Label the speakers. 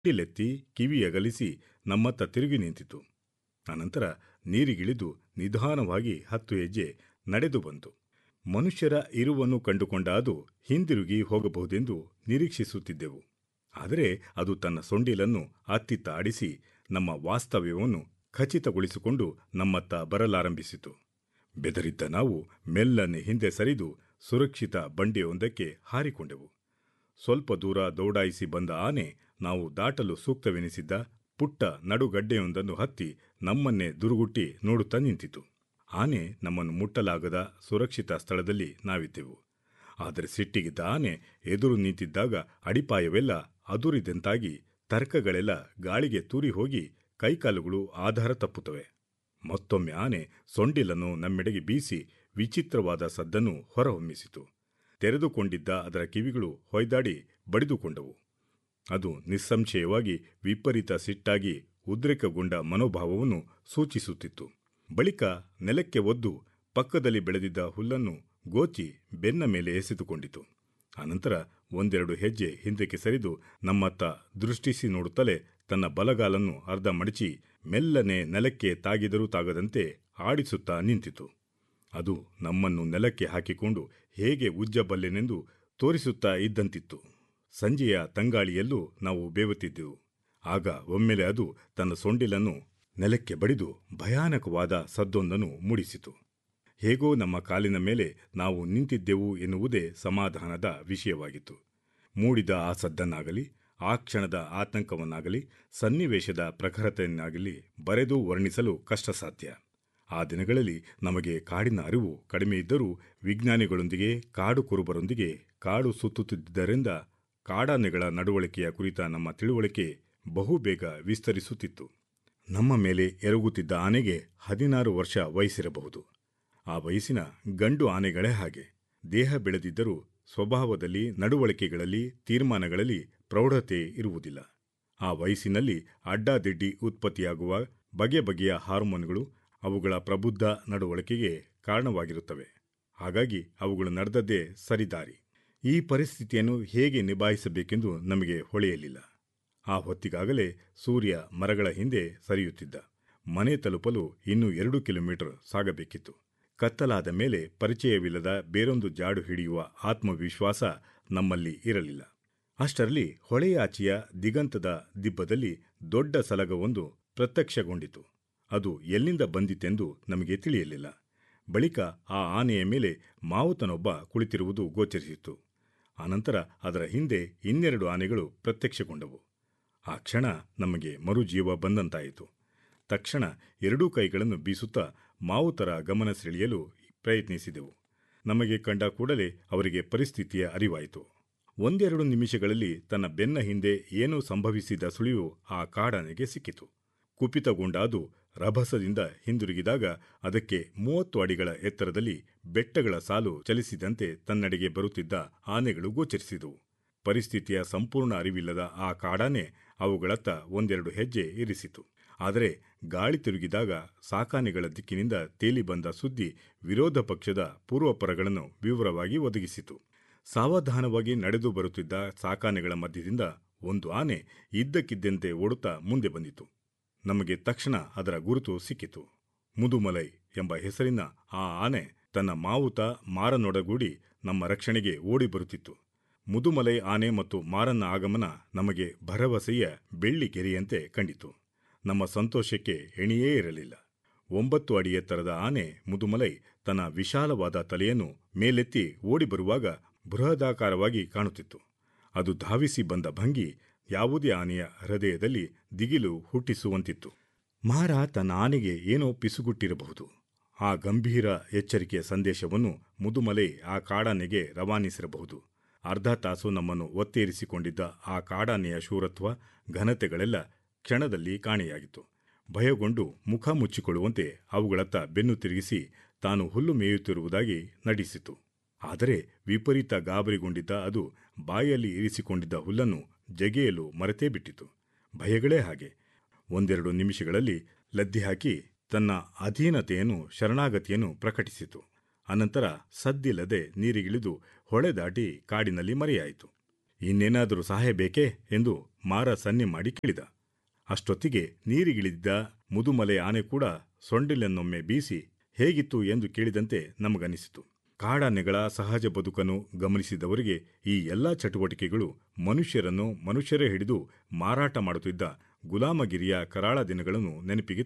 Speaker 1: ಟಿಲೆತ್ತಿ ಕಿವಿ ಅಗಲಿಸಿ ನಮ್ಮತ್ತ ತಿರುಗಿ ನಿಂತಿತು ಅನಂತರ ನೀರಿಗಿಳಿದು ನಿಧಾನವಾಗಿ ಹತ್ತು ಹೆಜ್ಜೆ ನಡೆದು ಬಂತು ಮನುಷ್ಯರ ಇರುವನ್ನು ಕಂಡುಕೊಂಡ ಅದು ಹಿಂದಿರುಗಿ ಹೋಗಬಹುದೆಂದು ನಿರೀಕ್ಷಿಸುತ್ತಿದ್ದೆವು ಆದರೆ ಅದು ತನ್ನ ಸೊಂಡಿಲನ್ನು ಅತ್ತಿತ್ತ ಆಡಿಸಿ ನಮ್ಮ ವಾಸ್ತವ್ಯವನ್ನು ಖಚಿತಗೊಳಿಸಿಕೊಂಡು ನಮ್ಮತ್ತ ಬರಲಾರಂಭಿಸಿತು ಬೆದರಿದ್ದ ನಾವು ಮೆಲ್ಲನೆ ಹಿಂದೆ ಸರಿದು ಸುರಕ್ಷಿತ ಬಂಡೆಯೊಂದಕ್ಕೆ ಹಾರಿಕೊಂಡೆವು ಸ್ವಲ್ಪ ದೂರ ದೌಡಾಯಿಸಿ ಬಂದ ಆನೆ ನಾವು ದಾಟಲು ಸೂಕ್ತವೆನಿಸಿದ್ದ ಪುಟ್ಟ ನಡುಗಡ್ಡೆಯೊಂದನ್ನು ಹತ್ತಿ ನಮ್ಮನ್ನೇ ದುರುಗುಟ್ಟಿ ನೋಡುತ್ತಾ ನಿಂತಿತು ಆನೆ ನಮ್ಮನ್ನು ಮುಟ್ಟಲಾಗದ ಸುರಕ್ಷಿತ ಸ್ಥಳದಲ್ಲಿ ನಾವಿದ್ದೆವು ಆದರೆ ಸಿಟ್ಟಿಗಿದ್ದ ಆನೆ ಎದುರು ನಿಂತಿದ್ದಾಗ ಅಡಿಪಾಯವೆಲ್ಲ ಅದುರಿದಂತಾಗಿ ತರ್ಕಗಳೆಲ್ಲ ಗಾಳಿಗೆ ತೂರಿ ಹೋಗಿ ಕೈಕಾಲುಗಳು ಆಧಾರ ತಪ್ಪುತ್ತವೆ ಮತ್ತೊಮ್ಮೆ ಆನೆ ಸೊಂಡಿಲನ್ನು ನಮ್ಮೆಡೆಗೆ ಬೀಸಿ ವಿಚಿತ್ರವಾದ ಸದ್ದನ್ನು ಹೊರಹೊಮ್ಮಿಸಿತು ತೆರೆದುಕೊಂಡಿದ್ದ ಅದರ ಕಿವಿಗಳು ಹೊಯ್ದಾಡಿ ಬಡಿದುಕೊಂಡವು ಅದು ನಿಸ್ಸಂಶಯವಾಗಿ ವಿಪರೀತ ಸಿಟ್ಟಾಗಿ ಉದ್ರೇಕಗೊಂಡ ಮನೋಭಾವವನ್ನು ಸೂಚಿಸುತ್ತಿತ್ತು ಬಳಿಕ ನೆಲಕ್ಕೆ ಒದ್ದು ಪಕ್ಕದಲ್ಲಿ ಬೆಳೆದಿದ್ದ ಹುಲ್ಲನ್ನು ಗೋಚಿ ಬೆನ್ನ ಮೇಲೆ ಎಸೆದುಕೊಂಡಿತು ಅನಂತರ ಒಂದೆರಡು ಹೆಜ್ಜೆ ಹಿಂದಕ್ಕೆ ಸರಿದು ನಮ್ಮತ್ತ ದೃಷ್ಟಿಸಿ ನೋಡುತ್ತಲೇ ತನ್ನ ಬಲಗಾಲನ್ನು ಅರ್ಧ ಮಡಚಿ ಮೆಲ್ಲನೆ ನೆಲಕ್ಕೆ ತಾಗಿದರೂ ತಾಗದಂತೆ ಆಡಿಸುತ್ತಾ ನಿಂತಿತು ಅದು ನಮ್ಮನ್ನು ನೆಲಕ್ಕೆ ಹಾಕಿಕೊಂಡು ಹೇಗೆ ಉಜ್ಜಬಲ್ಲೆನೆಂದು ತೋರಿಸುತ್ತಾ ಇದ್ದಂತಿತ್ತು ಸಂಜೆಯ ತಂಗಾಳಿಯಲ್ಲೂ ನಾವು ಬೇವುತ್ತಿದ್ದೆವು ಆಗ ಒಮ್ಮೆಲೆ ಅದು ತನ್ನ ಸೊಂಡಿಲನ್ನು ನೆಲಕ್ಕೆ ಬಡಿದು ಭಯಾನಕವಾದ ಸದ್ದೊಂದನ್ನು ಮೂಡಿಸಿತು ಹೇಗೋ ನಮ್ಮ ಕಾಲಿನ ಮೇಲೆ ನಾವು ನಿಂತಿದ್ದೆವು ಎನ್ನುವುದೇ ಸಮಾಧಾನದ ವಿಷಯವಾಗಿತ್ತು ಮೂಡಿದ ಆ ಸದ್ದನ್ನಾಗಲಿ ಆ ಕ್ಷಣದ ಆತಂಕವನ್ನಾಗಲಿ ಸನ್ನಿವೇಶದ ಪ್ರಖರತೆಯನ್ನಾಗಲಿ ಬರೆದು ವರ್ಣಿಸಲು ಕಷ್ಟ ಸಾಧ್ಯ ಆ ದಿನಗಳಲ್ಲಿ ನಮಗೆ ಕಾಡಿನ ಅರಿವು ಕಡಿಮೆ ಇದ್ದರೂ ವಿಜ್ಞಾನಿಗಳೊಂದಿಗೆ ಕಾಡು ಕುರುಬರೊಂದಿಗೆ ಕಾಡು ಸುತ್ತುತ್ತಿದ್ದರಿಂದ ಕಾಡಾನೆಗಳ ನಡವಳಿಕೆಯ ಕುರಿತ ನಮ್ಮ ತಿಳುವಳಿಕೆ ಬಹುಬೇಗ ವಿಸ್ತರಿಸುತ್ತಿತ್ತು ನಮ್ಮ ಮೇಲೆ ಎರಗುತ್ತಿದ್ದ ಆನೆಗೆ ಹದಿನಾರು ವರ್ಷ ವಯಸ್ಸಿರಬಹುದು ಆ ವಯಸ್ಸಿನ ಗಂಡು ಆನೆಗಳೇ ಹಾಗೆ ದೇಹ ಬೆಳೆದಿದ್ದರೂ ಸ್ವಭಾವದಲ್ಲಿ ನಡವಳಿಕೆಗಳಲ್ಲಿ ತೀರ್ಮಾನಗಳಲ್ಲಿ ಪ್ರೌಢತೆ ಇರುವುದಿಲ್ಲ ಆ ವಯಸ್ಸಿನಲ್ಲಿ ಅಡ್ಡಾದಿಡ್ಡಿ ಉತ್ಪತ್ತಿಯಾಗುವ ಬಗೆ ಬಗೆಯ ಹಾರ್ಮೋನ್ಗಳು ಅವುಗಳ ಪ್ರಬುದ್ಧ ನಡವಳಿಕೆಗೆ ಕಾರಣವಾಗಿರುತ್ತವೆ ಹಾಗಾಗಿ ಅವುಗಳು ನಡೆದದ್ದೇ ಸರಿದಾರಿ ಈ ಪರಿಸ್ಥಿತಿಯನ್ನು ಹೇಗೆ ನಿಭಾಯಿಸಬೇಕೆಂದು ನಮಗೆ ಹೊಳೆಯಲಿಲ್ಲ ಆ ಹೊತ್ತಿಗಾಗಲೇ ಸೂರ್ಯ ಮರಗಳ ಹಿಂದೆ ಸರಿಯುತ್ತಿದ್ದ ಮನೆ ತಲುಪಲು ಇನ್ನೂ ಎರಡು ಕಿಲೋಮೀಟರ್ ಸಾಗಬೇಕಿತ್ತು ಕತ್ತಲಾದ ಮೇಲೆ ಪರಿಚಯವಿಲ್ಲದ ಬೇರೊಂದು ಜಾಡು ಹಿಡಿಯುವ ಆತ್ಮವಿಶ್ವಾಸ ನಮ್ಮಲ್ಲಿ ಇರಲಿಲ್ಲ ಅಷ್ಟರಲ್ಲಿ ಹೊಳೆಯಾಚೆಯ ದಿಗಂತದ ದಿಬ್ಬದಲ್ಲಿ ದೊಡ್ಡ ಸಲಗವೊಂದು ಪ್ರತ್ಯಕ್ಷಗೊಂಡಿತು ಅದು ಎಲ್ಲಿಂದ ಬಂದಿತೆಂದು ನಮಗೆ ತಿಳಿಯಲಿಲ್ಲ ಬಳಿಕ ಆ ಆನೆಯ ಮೇಲೆ ಮಾವುತನೊಬ್ಬ ಕುಳಿತಿರುವುದು ಗೋಚರಿಸಿತು ಆನಂತರ ಅದರ ಹಿಂದೆ ಇನ್ನೆರಡು ಆನೆಗಳು ಪ್ರತ್ಯಕ್ಷಗೊಂಡವು ಆ ಕ್ಷಣ ನಮಗೆ ಮರುಜೀವ ಬಂದಂತಾಯಿತು ತಕ್ಷಣ ಎರಡೂ ಕೈಗಳನ್ನು ಬೀಸುತ್ತಾ ಮಾವುತರ ಗಮನ ಸೆಳೆಯಲು ಪ್ರಯತ್ನಿಸಿದೆವು ನಮಗೆ ಕಂಡ ಕೂಡಲೇ ಅವರಿಗೆ ಪರಿಸ್ಥಿತಿಯ ಅರಿವಾಯಿತು ಒಂದೆರಡು ನಿಮಿಷಗಳಲ್ಲಿ ತನ್ನ ಬೆನ್ನ ಹಿಂದೆ ಏನೋ ಸಂಭವಿಸಿದ ಸುಳಿವು ಆ ಕಾಡಾನೆಗೆ ಸಿಕ್ಕಿತು ಕುಪಿತಗೊಂಡ ಅದು ರಭಸದಿಂದ ಹಿಂದಿರುಗಿದಾಗ ಅದಕ್ಕೆ ಮೂವತ್ತು ಅಡಿಗಳ ಎತ್ತರದಲ್ಲಿ ಬೆಟ್ಟಗಳ ಸಾಲು ಚಲಿಸಿದಂತೆ ತನ್ನಡೆಗೆ ಬರುತ್ತಿದ್ದ ಆನೆಗಳು ಗೋಚರಿಸಿದವು ಪರಿಸ್ಥಿತಿಯ ಸಂಪೂರ್ಣ ಅರಿವಿಲ್ಲದ ಆ ಕಾಡಾನೆ ಅವುಗಳತ್ತ ಒಂದೆರಡು ಹೆಜ್ಜೆ ಇರಿಸಿತು ಆದರೆ ಗಾಳಿ ತಿರುಗಿದಾಗ ಸಾಕಾನೆಗಳ ದಿಕ್ಕಿನಿಂದ ತೇಲಿ ಬಂದ ಸುದ್ದಿ ವಿರೋಧ ಪಕ್ಷದ ಪೂರ್ವಪರಗಳನ್ನು ವಿವರವಾಗಿ ಒದಗಿಸಿತು ಸಾವಧಾನವಾಗಿ ನಡೆದು ಬರುತ್ತಿದ್ದ ಸಾಕಾನೆಗಳ ಮಧ್ಯದಿಂದ ಒಂದು ಆನೆ ಇದ್ದಕ್ಕಿದ್ದಂತೆ ಓಡುತ್ತಾ ಮುಂದೆ ಬಂದಿತು ನಮಗೆ ತಕ್ಷಣ ಅದರ ಗುರುತು ಸಿಕ್ಕಿತು ಮುದುಮಲೈ ಎಂಬ ಹೆಸರಿನ ಆ ಆನೆ ತನ್ನ ಮಾವುತ ಮಾರನೊಡಗೂಡಿ ನಮ್ಮ ರಕ್ಷಣೆಗೆ ಓಡಿ ಬರುತ್ತಿತ್ತು ಮುದುಮಲೈ ಆನೆ ಮತ್ತು ಮಾರನ ಆಗಮನ ನಮಗೆ ಭರವಸೆಯ ಬೆಳ್ಳಿ ಗೆರೆಯಂತೆ ಕಂಡಿತು ನಮ್ಮ ಸಂತೋಷಕ್ಕೆ ಎಣಿಯೇ ಇರಲಿಲ್ಲ ಒಂಬತ್ತು ಅಡಿ ಎತ್ತರದ ಆನೆ ಮುದುಮಲೈ ತನ್ನ ವಿಶಾಲವಾದ ತಲೆಯನ್ನು ಮೇಲೆತ್ತಿ ಓಡಿ ಬರುವಾಗ ಬೃಹದಾಕಾರವಾಗಿ ಕಾಣುತ್ತಿತ್ತು ಅದು ಧಾವಿಸಿ ಬಂದ ಭಂಗಿ ಯಾವುದೇ ಆನೆಯ ಹೃದಯದಲ್ಲಿ ದಿಗಿಲು ಹುಟ್ಟಿಸುವಂತಿತ್ತು ಮಾರ ತನ್ನ ಆನೆಗೆ ಏನೋ ಪಿಸುಗುಟ್ಟಿರಬಹುದು ಆ ಗಂಭೀರ ಎಚ್ಚರಿಕೆಯ ಸಂದೇಶವನ್ನು ಮುದುಮಲೆ ಆ ಕಾಡಾನೆಗೆ ರವಾನಿಸಿರಬಹುದು ಅರ್ಧ ತಾಸು ನಮ್ಮನ್ನು ಒತ್ತೇರಿಸಿಕೊಂಡಿದ್ದ ಆ ಕಾಡಾನೆಯ ಶೂರತ್ವ ಘನತೆಗಳೆಲ್ಲ ಕ್ಷಣದಲ್ಲಿ ಕಾಣೆಯಾಗಿತ್ತು ಭಯಗೊಂಡು ಮುಖ ಮುಚ್ಚಿಕೊಳ್ಳುವಂತೆ ಅವುಗಳತ್ತ ಬೆನ್ನು ತಿರುಗಿಸಿ ತಾನು ಹುಲ್ಲು ಮೇಯುತ್ತಿರುವುದಾಗಿ ನಟಿಸಿತು ಆದರೆ ವಿಪರೀತ ಗಾಬರಿಗೊಂಡಿದ್ದ ಅದು ಬಾಯಲ್ಲಿ ಇರಿಸಿಕೊಂಡಿದ್ದ ಹುಲ್ಲನ್ನು ಜಗೆಯಲು ಮರೆತೇ ಬಿಟ್ಟಿತು ಭಯಗಳೇ ಹಾಗೆ ಒಂದೆರಡು ನಿಮಿಷಗಳಲ್ಲಿ ಲದ್ದಿ ಹಾಕಿ ತನ್ನ ಅಧೀನತೆಯನ್ನು ಶರಣಾಗತಿಯನ್ನು ಪ್ರಕಟಿಸಿತು ಅನಂತರ ಸದ್ದಿಲ್ಲದೆ ನೀರಿಗಿಳಿದು ಹೊಳೆ ದಾಟಿ ಕಾಡಿನಲ್ಲಿ ಮರೆಯಾಯಿತು ಇನ್ನೇನಾದರೂ ಸಹಾಯ ಬೇಕೇ ಎಂದು ಮಾರ ಸನ್ನೆ ಮಾಡಿ ಕೇಳಿದ ಅಷ್ಟೊತ್ತಿಗೆ ನೀರಿಗಿಳಿದಿದ್ದ ಮುದುಮಲೆ ಆನೆ ಕೂಡ ಸೊಂಡಿಲನ್ನೊಮ್ಮೆ ಬೀಸಿ ಹೇಗಿತ್ತು ಎಂದು ಕೇಳಿದಂತೆ ನಮಗನಿಸಿತು ಕಾಡಾನೆಗಳ ಸಹಜ ಬದುಕನ್ನು ಗಮನಿಸಿದವರಿಗೆ ಈ ಎಲ್ಲ ಚಟುವಟಿಕೆಗಳು ಮನುಷ್ಯರನ್ನು ಮನುಷ್ಯರೇ ಹಿಡಿದು ಮಾರಾಟ ಮಾಡುತ್ತಿದ್ದ ಗುಲಾಮಗಿರಿಯ ಕರಾಳ ದಿನಗಳನ್ನು ನೆನಪಿಗೆ